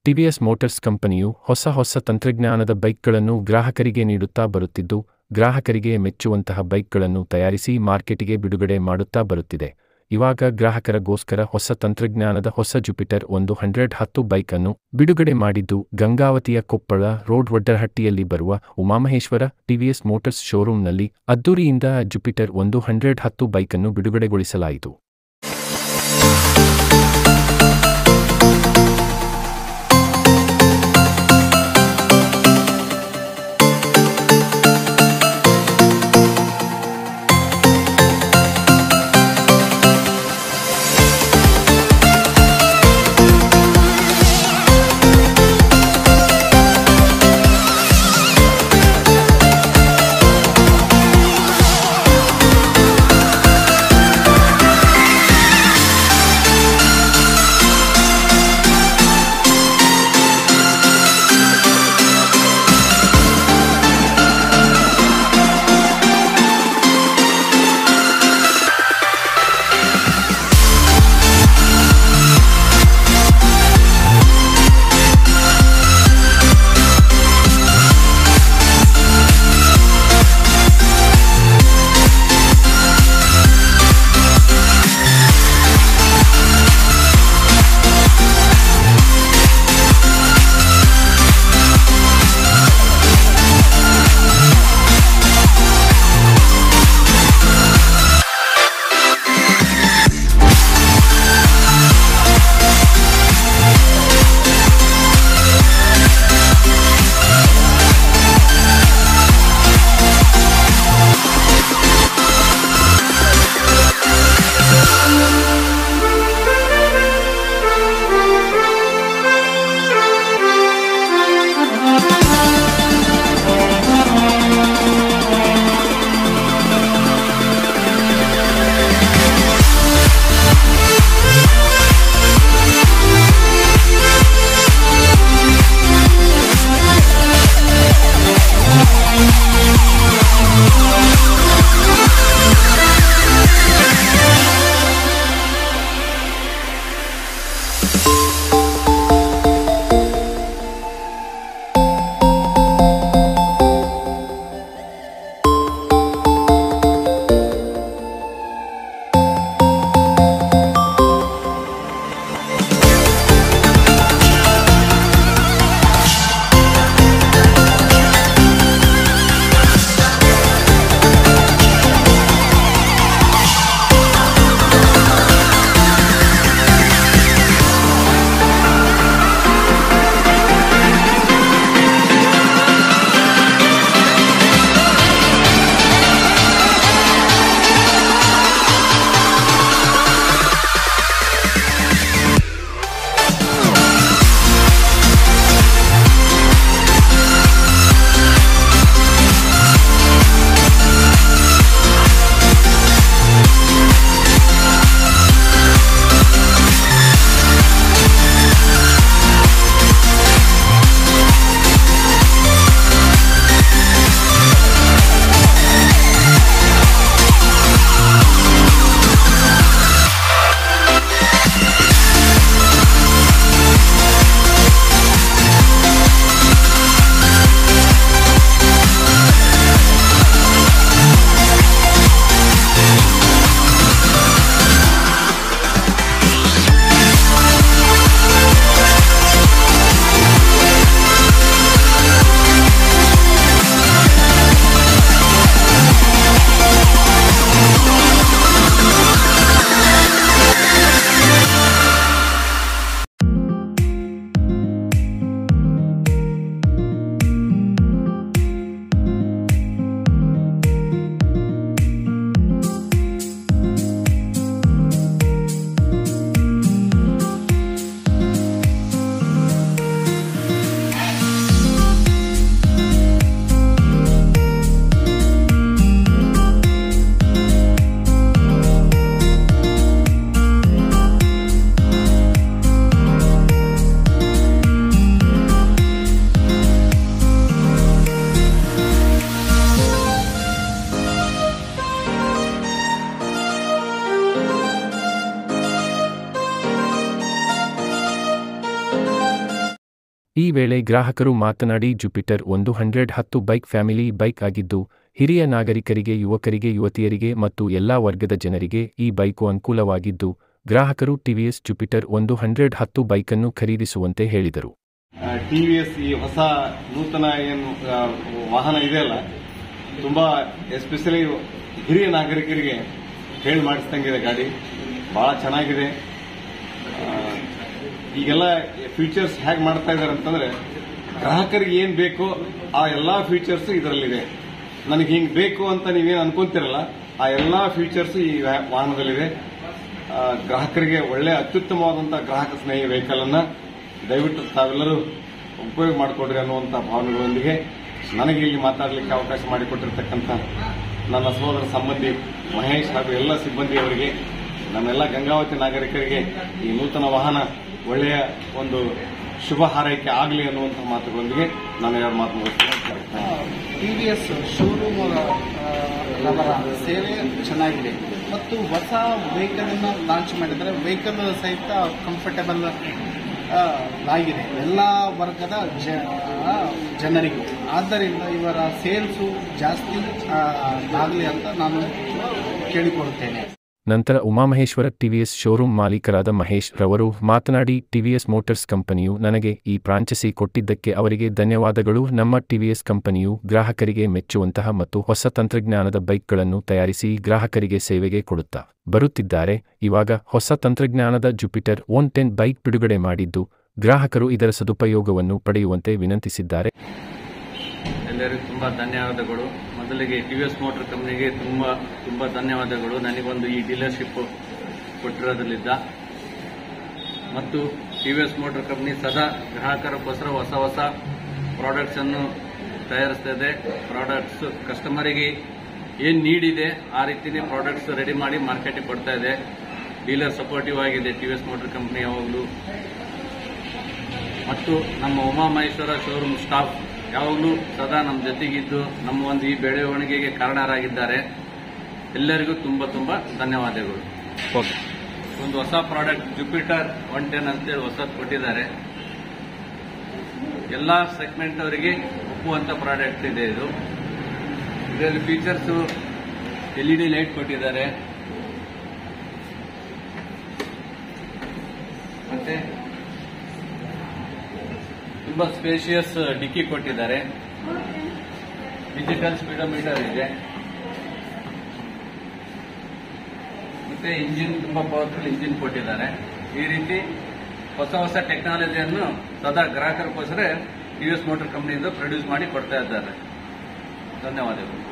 TVS motors ಕಂಪನಿಯು ಹೊಸ ಹೊಸ ತಂತ್ರಜ್ಞಾನದ ಬೈಕ್ಗಳನ್ನು ಗ್ರಾಹಕರಿಗೆ ನೀಡುತ್ತಾ ಬರುತ್ತಿದ್ದು ಗ್ರಾಹಕರಿಗೆ ಮೆಚ್ಚುವಂತಹ ಬೈಕ್ಗಳನ್ನು ತಯಾರಿಸಿ ಮಾರ್ಕೆಟಿಗೆ ಬಿಡುಗಡೆ ಮಾಡುತ್ತಾ ಬರುತ್ತಿದೆ ಇವಾಗ ಗ್ರಾಹಕರಗೋಸ್ಕರ ಹೊಸ ತಂತ್ರಜ್ಞಾನದ ಹೊಸ ಜುಪಿಟರ್ ಒಂದು ಹಂಡ್ರೆಡ್ ಹತ್ತು ಬೈಕ್ ಅನ್ನು ಬಿಡುಗಡೆ ಮಾಡಿದ್ದು ಗಂಗಾವತಿಯ ಕೊಪ್ಪಳ ರೋಡ್ ವಡ್ಡರಹಟ್ಟಿಯಲ್ಲಿ ಬರುವ ಉಮಾಮಹೇಶ್ವರ ಟಿವಿಎಸ್ ಮೋಟಾರ್ಸ್ ಶೋರೂಂನಲ್ಲಿ ಅದ್ದೂರಿಯಿಂದ ಜುಪಿಟರ್ ಒಂದು ಹಂಡ್ರೆಡ್ ಹತ್ತು ಬೈಕನ್ನು ಬಿಡುಗಡೆಗೊಳಿಸಲಾಯಿತು ಈ ವೇಳೆ ಗ್ರಾಹಕರು ಮಾತನಾಡಿ ಜುಪಿಟರ್ ಒಂದು ಹಂಡ್ರೆಡ್ ಹತ್ತು ಬೈಕ್ ಫ್ಯಾಮಿಲಿ ಬೈಕ್ ಆಗಿದ್ದು ಹಿರಿಯ ನಾಗರಿಕರಿಗೆ ಯುವಕರಿಗೆ ಯುವತಿಯರಿಗೆ ಮತ್ತು ಎಲ್ಲಾ ವರ್ಗದ ಜನರಿಗೆ ಈ ಬೈಕು ಅನುಕೂಲವಾಗಿದ್ದು ಗ್ರಾಹಕರು ಟಿವಿಎಸ್ ಜುಪಿಟರ್ ಒಂದು ಹಂಡ್ರೆಡ್ ಹತ್ತು ಬೈಕನ್ನು ಖರೀದಿಸುವಂತೆ ಹೇಳಿದರು ಟಿವಿಎಸ್ ಈ ಹೊಸ ನೂತನ ಏನು ಆ, ವಾಹನ ಇದೆಯಲ್ಲ ತುಂಬಾ ಎಸ್ಪೆಷಲಿ ಹಿರಿಯ ನಾಗರಿಕರಿಗೆ ಹೇಳಿ ಮಾಡಿಸ್ದಂಗಿದೆ ಗಾಡಿ ಬಹಳ ಚೆನ್ನಾಗಿದೆ ಆ, ಈಗೆಲ್ಲ ಫೀಚರ್ಸ್ ಹೇಗೆ ಮಾಡ್ತಾ ಇದ್ದಾರೆ ಅಂತಂದ್ರೆ ಗ್ರಾಹಕರಿಗೆ ಏನ್ ಬೇಕೋ ಆ ಎಲ್ಲಾ ಫೀಚರ್ಸ್ ಇದರಲ್ಲಿದೆ ನನಗೆ ಹಿಂಗ್ ಬೇಕು ಅಂತ ನೀವೇನು ಅನ್ಕೊಂತಿರಲ್ಲ ಆ ಎಲ್ಲಾ ಫೀಚರ್ಸ್ ಈ ವ್ಯಾ- ವಾಹನದಲ್ಲಿದೆ ಆ, ಗ್ರಾಹಕರಿಗೆ ಒಳ್ಳೆ ಅತ್ಯುತ್ತಮವಾದಂತಹ ಗ್ರಾಹಕ ಸ್ನೇಹಿ ವೆಹಿಕಲ್ ಅನ್ನ ದಯವಿಟ್ಟು ತಾವೆಲ್ಲರೂ ಉಪಯೋಗ ಮಾಡಿಕೊಡ್ರಿ ಅನ್ನುವಂಥ ಭಾವನೆಗಳೊಂದಿಗೆ ನನಗೆ ಇಲ್ಲಿ ಮಾತಾಡಲಿಕ್ಕೆ ಅವಕಾಶ ಮಾಡಿಕೊಟ್ಟಿರ್ತಕ್ಕಂಥ ನನ್ನ ಸಹೋದರ ಸಂಬಂಧಿ ಮಹೇಶ್ ಹಾಗೂ ಎಲ್ಲ ಸಿಬ್ಬಂದಿಯವರಿಗೆ ನಮ್ಮೆಲ್ಲ ಗಂಗಾವತಿ ನಾಗರಿಕರಿಗೆ ಈ ನೂತನ ವಾಹನ ಒಳ್ಳೆಯ ಒಂದು ಶುಭ ಹಾರೈಕೆ ಆಗಲಿ ಅನ್ನುವಂಥ ಮಾತುಗಳೊಂದಿಗೆ ನಾನು ಎರಡು ಮಾತು ಮುಗಿಸ್ತೇನೆ ಟಿ ವಿ ಎಸ್ ಶೋರೂಮ್ ಅವರ ಸೇವೆ ಚೆನ್ನಾಗಿದೆ ಮತ್ತು ಹೊಸ ವೆಹಿಕಲ್ ಅನ್ನು ಲಾಂಚ್ ಮಾಡಿದರೆ ವೆಹಿಕಲ್ ಸಹಿತ ಕಂಫರ್ಟಬಲ್ ಆಗಿದೆ ಎಲ್ಲ ವರ್ಗದ ಜ- ಆ, ಜನರಿಗೂ ಆದ್ದರಿಂದ ಇವರ ಸೇಲ್ಸು ಜಾಸ್ತಿ ಆಗಲಿ ಅಂತ ನಾನು ಕೇಳಿಕೊಳ್ಳುತ್ತೇನೆ ನಂತರ ಉಮಾಮಹೇಶ್ವರ ಟಿವಿಎಸ್ ಶೋರೂಂ ಮಾಲೀಕರಾದ ಮಹೇಶ್ ರವರು ಮಾತನಾಡಿ ಟಿವಿಎಸ್ ಮೋಟಾರ್ಸ್ ಕಂಪನಿಯು ನನಗೆ ಈ ಫ್ರಾಂಚೈಸಿ ಕೊಟ್ಟಿದ್ದಕ್ಕೆ ಅವರಿಗೆ ಧನ್ಯವಾದಗಳು ನಮ್ಮ ಟಿವಿಎಸ್ ಕಂಪನಿಯು ಗ್ರಾಹಕರಿಗೆ ಮೆಚ್ಚುವಂತಹ ಮತ್ತು ಹೊಸ ತಂತ್ರಜ್ಞಾನದ ಬೈಕ್ಗಳನ್ನು ತಯಾರಿಸಿ ಗ್ರಾಹಕರಿಗೆ ಸೇವೆಗೆ ಕೊಡುತ್ತಾ ಬರುತ್ತಿದ್ದಾರೆ ಇವಾಗ ಹೊಸ ತಂತ್ರಜ್ಞಾನದ ಜುಪಿಟರ್ ಒನ್ ಟೆನ್ ಬೈಕ್ ಬಿಡುಗಡೆ ಮಾಡಿದ್ದು ಗ್ರಾಹಕರು ಇದರ ಸದುಪಯೋಗವನ್ನು ಪಡೆಯುವಂತೆ ವಿನಂತಿಸಿದ್ದಾರೆ ಎಲ್ಲರಿಗೂ ತುಂಬ ಧನ್ಯವಾದಗಳು ಮೊದಲಿಗೆ ಟಿ ವಿ ಎಸ್ ಮೋಟರ್ ಕಂಪ್ನಿಗೆ ತುಂಬ ತುಂಬ ಧನ್ಯವಾದಗಳು ನನಗೊಂದು ಈ ಡೀಲರ್ಶಿಪ್ ಕೊಟ್ಟಿರೋದ್ರಲ್ಲಿದ್ದ ಮತ್ತು T V S motor company ಸದಾ ಗ್ರಾಹಕರಿಗೋಸ್ಕರ ಹೊಸ ಹೊಸ ಪ್ರಾಡಕ್ಟ್ಸ್ ಅನ್ನು ತಯಾರಿಸ್ತಾ ಇದೆ ಪ್ರಾಡಕ್ಟ್ಸ್ ಕಸ್ಟಮರಿಗೆ ಏನು ನೀಡಿದೆ ಆ ರೀತಿನೇ ಪ್ರಾಡಕ್ಟ್ಸ್ ರೆಡಿ ಮಾಡಿ ಮಾರ್ಕೆಟಿಗೆ ಕೊಡ್ತಾ ಇದೆ ಡೀಲರ್ ಸಪೋರ್ಟಿವ್ ಆಗಿದೆ T V S motor company ಯಾವಾಗಲೂ ಮತ್ತು ನಮ್ಮ ಉಮಾಮಹೇಶ್ವರ ಶೋರೂಮ್ ಸ್ಟಾಫ್ ಯಾವಾಗಲೂ ಸದಾ ನಮ್ಮ ಜೊತೆಗಿದ್ದು ನಮ್ಮ ಒಂದು ಈ ಬೆಳವಣಿಗೆಗೆ ಕಾರಣರಾಗಿದ್ದಾರೆ ಎಲ್ಲರಿಗೂ ತುಂಬ ತುಂಬ ಧನ್ಯವಾದಗಳು ಒಂದು ಹೊಸ ಪ್ರಾಡಕ್ಟ್ ಜುಪಿಟರ್ ಒನ್ ಟೆನ್ ಅಂತೇಳಿ ಹೊಸದು ಕೊಟ್ಟಿದ್ದಾರೆ ಎಲ್ಲ ಸೆಗ್ಮೆಂಟ್ ಅವರಿಗೆ ಒಪ್ಪುವಂತ ಪ್ರಾಡಕ್ಟ್ ಇದೆ ಇದು ಇದರಲ್ಲಿ features L E D light ಕೊಟ್ಟಿದ್ದಾರೆ ಮತ್ತೆ ತುಂಬಾ ಸ್ಪೇಷಿಯಸ್ ಡಿಕ್ಕಿ ಕೊಟ್ಟಿದ್ದಾರೆ ಡಿಜಿಟಲ್ ಸ್ಪೀಡೋಮೀಟರ್ ಇದೆ ಮತ್ತೆ ಇಂಜಿನ್ ತುಂಬಾ ಪವರ್ಫುಲ್ ಇಂಜಿನ್ ಕೊಟ್ಟಿದ್ದಾರೆ ಈ ರೀತಿ ಹೊಸ ಹೊಸ ಟೆಕ್ನಾಲಜಿಯನ್ನು ಸದಾ ಗ್ರಾಹಕರಿಗೋಸ್ಕರ ಟಿ ಎಸ್ ಮೋಟರ್ ಕಂಪನಿಯಿಂದ ಪ್ರೊಡ್ಯೂಸ್ ಮಾಡಿ ಕೊಡ್ತಾ ಇದ್ದಾರೆ ಧನ್ಯವಾದಗಳು